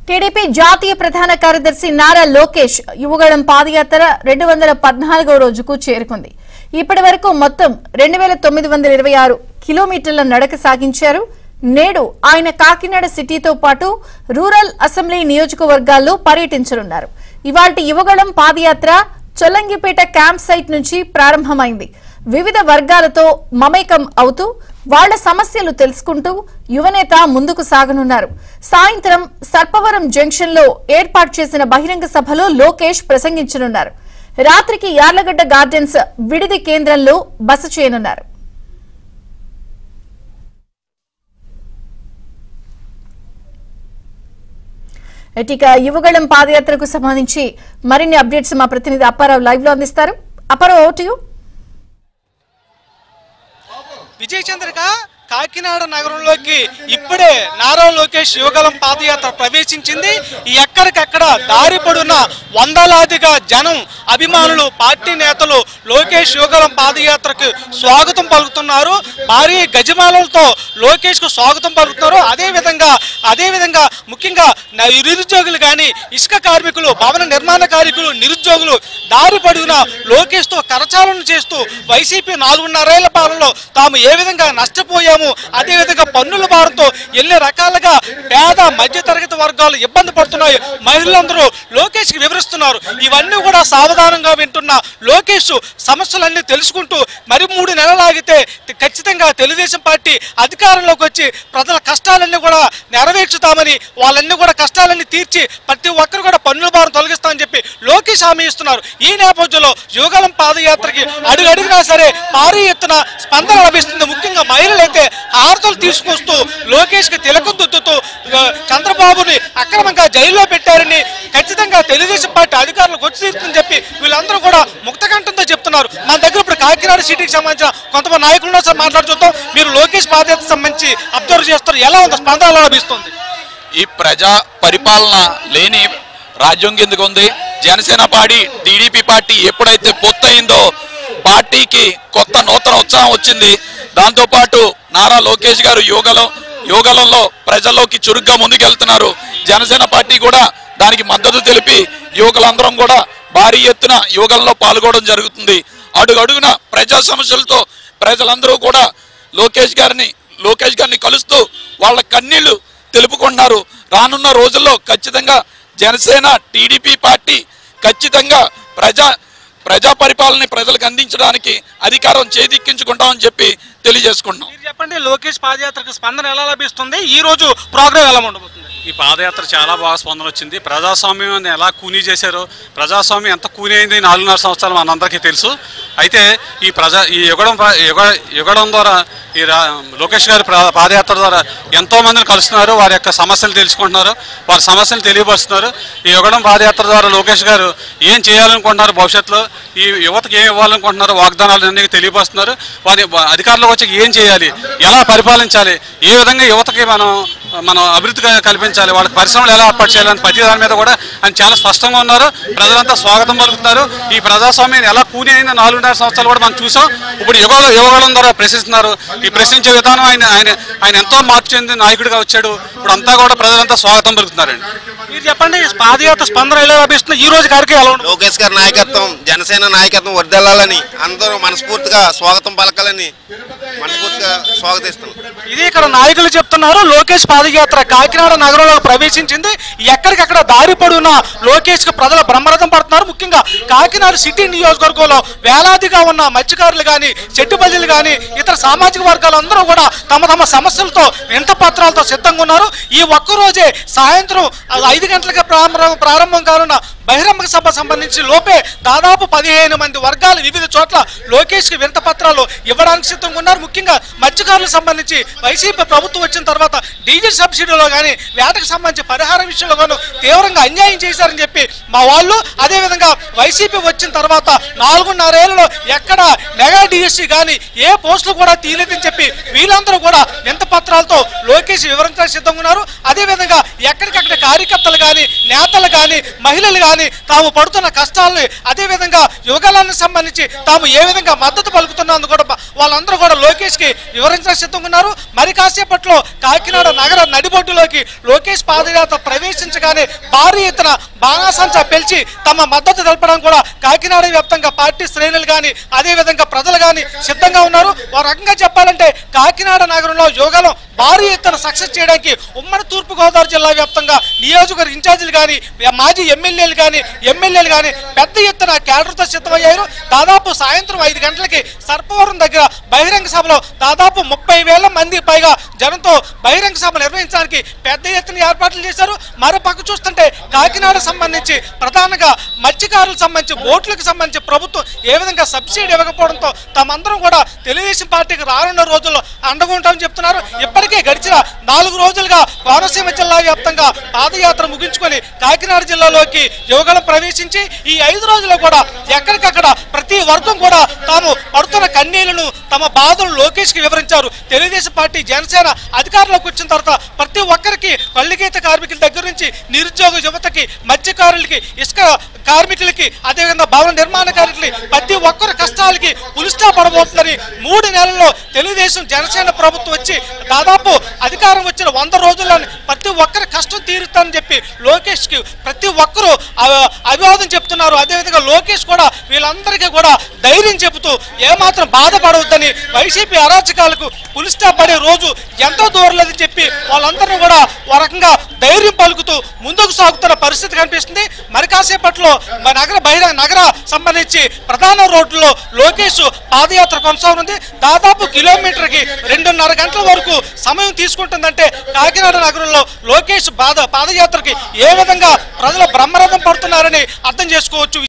TDP జాతీయ ప్రధాన కార్యదర్శి నారా లోకేష్ యువగళం పాదయాత్ర రెండు వందల పద్నాలుగో రోజుకు చేరుకుంది ఇప్పటి వరకు మొత్తం రెండు వేల తొమ్మిది వందల ఇరవై ఆరు కిలోమీటర్ల నడక సాగించారు నేడు ఆయన కాకినాడ సిటీతో పాటు రూరల్ అసెంబ్లీ నియోజకవర్గాల్లో పర్యటించనున్నారు ఇవాల్టి యువగళం పాదయాత్ర చొల్లంగిపేట క్యాంప్ సైట్ నుంచి ప్రారంభమైంది వివిధ వర్గాలతో మమేకం అవుతూ వాళ్ల సమస్యలు తెలుసుకుంటూ యువనేత ముందుకు సాగనున్నారు సాయంత్రం సర్పవరం జంక్షన్ లో ఏర్పాటు చేసిన బహిరంగ సభలో లోకేష్ ప్రసంగించనున్నారు రాత్రికి యార్లగడ్డ గార్డెన్స్ విడిది కేంద్రంలో బస చేయనున్నారు ఇక యువగళం పాదయాత్రకు సంబంధించి మరిన్ని అప్డేట్స్ మా ప్రతినిధి అప్పారావు లైవ్ లో అందిస్తారు అప్పారావు ఓటు యూ విజయ్ చంద్రిక కాకినాడ నగరంలోకి ఇప్పుడే నారా లోకేష్ యువగలం పాదయాత్ర ప్రవేశించింది ఎక్కడికక్కడ దారి పడున్న వందలాదిగా జనం అభిమానులు పార్టీ నేతలు లోకేష్ యువగలం పాదయాత్రకు స్వాగతం పలుకుతున్నారు భారీ గజమాలలతో లోకేష్ కు స్వాగతం పలుకుతున్నారు అదే విధంగా అదే విధంగా ముఖ్యంగా న- నిరుద్యోగులు కానీ ఇసుక కార్మికులు భవన నిర్మాణ కార్మికులు నిరుద్యోగులు దారి పడున లోకేష్ తో కరచాలన చేస్తూ వైసీపీ నాలుగున్నరేళ్ల పాలనలో తాము ఏ విధంగా నష్టపోయాము అదే విధంగా పన్నుల భారంతో ఎన్ని రకాలుగా పేద మధ్య తరగతి వర్గాలు ఇబ్బంది పడుతున్నాయి మహిళలందరూ లోకేష్ కి వివరిస్తున్నారు ఇవన్నీ కూడా సావధానంగా వింటున్న లోకేష్ సమస్యలన్నీ తెలుసుకుంటూ మరి మూడు నెలలు ఆగితే ఖచ్చితంగా తెలుగుదేశం పార్టీ అధికారంలోకి వచ్చి ప్రజల కష్టాలన్నీ కూడా నెరవేర్చుతామని వాళ్ళన్నీ కూడా కష్టాలన్నీ తీర్చి ప్రతి ఒక్కరు కూడా పన్నుల భారం తొలగిస్తామని చెప్పి లోకేష్ హామీ ఇస్తున్నారు ఈ నేపథ్యంలో యువగలం పాదయాత్రకి అడుగు అడిగినా సరే భారీ ఎత్తున స్పందన లభిస్తుంది ముఖ్యంగా మహిళలైతే హారతలు తీసుకొస్తూ లోకేష్ కి తిలకం దుద్దుతూ ఆ, చంద్రబాబుని అక్రమంగా జైల్లో పెట్టారని ఖచ్చితంగా తెలుగుదేశం పార్టీ అధికారులకు వచ్చి తీరుతుందని చెప్పి వీళ్ళందరూ కూడా ముక్తకంఠంతో చెప్తున్నారు మన దగ్గర ఇప్పుడు కాకినాడ సిటీకి సంబంధించిన కొంతమంది నాయకులు ఉన్నారు సార్ మాట్లాడి చూద్దాం మీరు లోకేష్ పాదయాత్ర సంబంధించి అబ్జర్వ్ చేస్తారు ఎలా ఉంది స్పందన ఎలా లభిస్తుంది ఈ ప్రజా పరిపాలన లేని రాజ్యం కిందకు ఉంది జనసేన పార్టీ టీడీపీ పార్టీ ఎప్పుడైతే పొత్తయిందో పార్టీకి కొత్త నూతన ఉత్సాహం వచ్చింది దాంతోపాటు నారా లోకేష్ గారు యోగలం యోగలంలో ప్రజల్లోకి చురుగ్గా ముందుకెళ్తున్నారు జనసేన పార్టీ కూడా దానికి మద్దతు తెలిపి యువకులందరం కూడా భారీ ఎత్తున యువగలంలో పాల్గొనడం జరుగుతుంది అడుగడుగున ప్రజా సమస్యలతో ప్రజలందరూ కూడా లోకేష్ గారిని లోకేష్ గారిని కలుస్తూ వాళ్ళ కన్నీళ్లు తెలుపుకుంటున్నారు రానున్న రోజుల్లో ఖచ్చితంగా జనసేన టీడీపీ పార్టీ ఖచ్చితంగా ప్రజా ప్రజా పరిపాలనని ప్రజలకు అందించడానికి అధికారం చేదిక్కించుకుంటామని చెప్పి తెలియజేసుకుంటున్నాం మీరు చెప్పండి లోకేష్ పాదయాత్రకు స్పందన ఎలా లభిస్తుంది ఈ రోజు ప్రోగ్రామ్ ఎలా ఉండబోతుంది ఈ పాదయాత్ర చాలా బాగా స్పందన వచ్చింది ప్రజాస్వామ్యం ఎలా కూనీ చేశారో ప్రజాస్వామ్యం ఎంత కూనీ అయింది నాలుగున్నర సంవత్సరాలు మనందరికీ తెలుసు అయితే ఈ ప్రజా ఈ యుగడం ప్ర- యుగ యుగడం ద్వారా ఈ రా లోకేష్ గారి ప్ర- పాదయాత్ర ద్వారా ఎంతో మందిని కలుస్తున్నారు వారి యొక్క సమస్యలు తెలుసుకుంటున్నారు వారి సమస్యలు తెలియపరుస్తున్నారు ఈ యుగడం పాదయాత్ర ద్వారా లోకేష్ గారు ఏం చేయాలనుకుంటున్నారు భవిష్యత్తులో ఈ యువతకి ఏం ఇవ్వాలనుకుంటున్నారు వాగ్దానాలు అన్ని తెలియపరుస్తున్నారు వారి అధికారంలోకి వచ్చి ఏం చేయాలి ఎలా పరిపాలించాలి ఏ విధంగా యువతకి మనం మనం అభివృద్ధి క- కల్పించాలి వాళ్ళకి పరిశ్రమలు ఎలా ఏర్పాటు చేయాలని ప్రతి దాని మీద కూడా ఆయన చాలా స్పష్టంగా ఉన్నారు ప్రజలంతా స్వాగతం పలుకుతున్నారు ఈ ప్రజాస్వామ్యం ఎలా కూని అయిన నాలుగున్నర సంవత్సరాలు కూడా మనం చూసాం ఇప్పుడు యుగ యువగలం ద్వారా ప్రశ్నిస్తున్నారు ఈ ప్రశ్నించే విధానం ఆయన ఆయన ఆయన ఎంతో మార్పు చెందిన నాయకుడిగా వచ్చాడు ఇప్పుడు అంతా కూడా ప్రజలంతా స్వాగతం పలుకుతున్నారండి మీరు చెప్పండి పాదయాత్ర స్పందన ఎలా లభిస్తుంది ఈ రోజు కార్యక్రమం ఎలా ఉండదు లోకేష్ గారి నాయకత్వం జనసేన నాయకత్వం వర్దెల్లాలని అందరూ మనస్ఫూర్తిగా స్వాగతం పలకాలని మనస్ఫూర్తిగా స్వాగతిస్తున్నాం ఇది ఇక్కడ నాయకులు చెప్తున్నారు లోకేష్ పాదయాత్ర కాకినాడ నగరంలో ప్రవేశించింది ఎక్కడికక్కడ దారి పొడవున లోకేష్ కు ప్రజలు బ్రహ్మరథం పడుతున్నారు ముఖ్యంగా కాకినాడ సిటీ నియోజకవర్గంలో వేలాదిగా ఉన్న మత్స్యకారులు కానీ చెట్టుబల్లీలు కానీ ఇతర సామాజిక వర్గాలందరూ కూడా తమ తమ సమస్యలతో వింత పత్రాలతో సిద్ధంగా ఉన్నారు ఈ ఒక్క రోజే సాయంత్రం ఐదు గంటలకు ప్రారంభం ప్రారంభం కానున్న బహిరంగ సభ సంబంధించి లోపే దాదాపు పదిహేను మంది వర్గాలు వివిధ చోట్ల లోకేష్ కి వింత పత్రాలు ఇవ్వడానికి సిద్ధంగా ఉన్నారు ముఖ్యంగా మత్స్యకారులకు సంబంధించి వైసీపీ ప్రభుత్వం వచ్చిన తర్వాత డీజిల్ సబ్సిడీలో కానీ వేటకు సంబంధించి పరిహారం విషయంలో గాను తీవ్రంగా అన్యాయం చేశారని చెప్పి మా వాళ్ళు అదేవిధంగా వైసీపీ వచ్చిన తర్వాత నాలుగున్నరేళ్లలో ఎక్కడ మెగా డిఎస్సీ కానీ ఏ పోస్టులు కూడా తీయలేదని చెప్పి వీళ్ళందరూ కూడా వింత పత్రాలతో లోకేష్ వివరించడానికి సిద్ధంగా ఉన్నారు అదేవిధంగా ఎక్కడికక్కడ కార్యకర్తలు కానీ నేతలు కానీ మహిళలు కానీ తాము పడుతున్న కష్టాలని అదేవిధంగా యువగలానికి సంబంధించి తాము ఏ విధంగా మద్దతు పలుకుతున్నందుకు కూడా బ- వాళ్ళందరూ కూడా లోకేష్ కి వివరించడం సిద్ధంగా ఉన్నారు మరి కాసేపట్లో కాకినాడ నగర నడిబొడ్డులోకి లోకేష్ పాదయాత్ర ప్రవేశించగానే భారీ ఎత్తున బాణాసంచా పెంచి తమ మద్దతు తెలపడం కూడా కాకినాడ వ్యాప్తంగా పార్టీ శ్రేణులు కానీ అదేవిధంగా ప్రజలు కానీ సిద్ధంగా ఉన్నారు ఒక రకంగా చెప్పాలంటే కాకినాడ నగరంలో యోగాలో భారీ ఎత్తున సక్సెస్ చేయడానికి ఉమ్మడి తూర్పు గోదావరి జిల్లా వ్యాప్తంగా నియోజకవర్గ ఇన్ఛార్జీలు కానీ మాజీ ఎమ్మెల్యేలు కానీ ఎమ్మెల్యేలు కానీ పెద్ద ఎత్తున క్యాడర్తో సిద్ధమయ్యారు దాదాపు సాయంత్రం ఐదు గంటలకి సర్పవరం దగ్గర బహిరంగ సభలో దాదాపు ముప్పై వేల మంది పైగా జనంతో బహిరంగ సభ నిర్వహించడానికి పెద్ద ఎత్తున ఏర్పాట్లు చేశారు మరో పక్క చూస్తుంటే కాకినాడ సంబంధించి ప్రధానంగా మత్స్యకారులకు సంబంధించి బోట్లకు సంబంధించి ప్రభుత్వం ఏ విధంగా సబ్సిడీ ఇవ్వకపోవడంతో తమందరం కూడా తెలుగుదేశం పార్టీకి రానున్న రోజుల్లో అండగా ఉంటామని చెప్తున్నారు ఇప్పటికే గడిచిన నాలుగు రోజులుగా కోనసీమ జిల్లా వ్యాప్తంగా పాదయాత్ర ముగించుకొని కాకినాడ జిల్లాలోకి యువగలం ప్రవేశించి ఈ ఐదు రోజుల్లో కూడా ఎక్కడికక్కడ ప్రతి వర్గం కూడా తాము పడుతున్న కన్నీళ్లను తమ బాధలు లోకేష్ కి వివరించారు తెలుగుదేశం పార్టీ జనసేన అధికారంలోకి వచ్చిన తర్వాత ప్రతి ఒక్కరికి పల్లిగీత కార్మికుల దగ్గర నుంచి నిరుద్యోగ యువతకి మత్స్యకారులకి ఇసుక కార్మికులకి అదేవిధంగా భవన నిర్మాణ కార్మికులకి ప్రతి ఒక్కరి కష్టాలకి పులిస్టా పడబోతుందని మూడు నెలల్లో తెలుగుదేశం జనసేన ప్రభుత్వం వచ్చి దాదాపు అధికారం వచ్చిన వంద రోజుల్లో ప్రతి ఒక్కరి కష్టం తీరుతానని చెప్పి లోకేష్ కి ప్రతి ఒక్కరూ అ- అభివాదం చెప్తున్నారు అదేవిధంగా లోకేష్ కూడా వీళ్ళందరికీ కూడా ధైర్యం చెబుతూ ఏమాత్రం బాధపడవద్దని వైసీపీ అరాచకాలకు పులిస్టా పడే రోజు ఎంతో దూరం లేదని చెప్పి వాళ్ళందరినీ కూడా ఒక రకంగా ధైర్యం పలుకుతూ ముందుకు సాగుతున్న పరిస్థితి కనిపిస్తుంది మరి కాసేపట్లో మన నగర బహిరంగ నగర సంబంధించి ప్రధాన రోడ్లలో లోకేష్ పాదయాత్ర కొనసాగుతుంది దాదాపు కిలోమీటర్కి రెండున్నర గంటల వరకు సమయం తీసుకుంటుందంటే కాకినాడ నగరంలో లోకేష్ బాధ పాదయాత్రకి ఏ విధంగా ప్రజలు బ్రహ్మరథం పడుతున్నారని అర్థం చేసుకోవచ్చు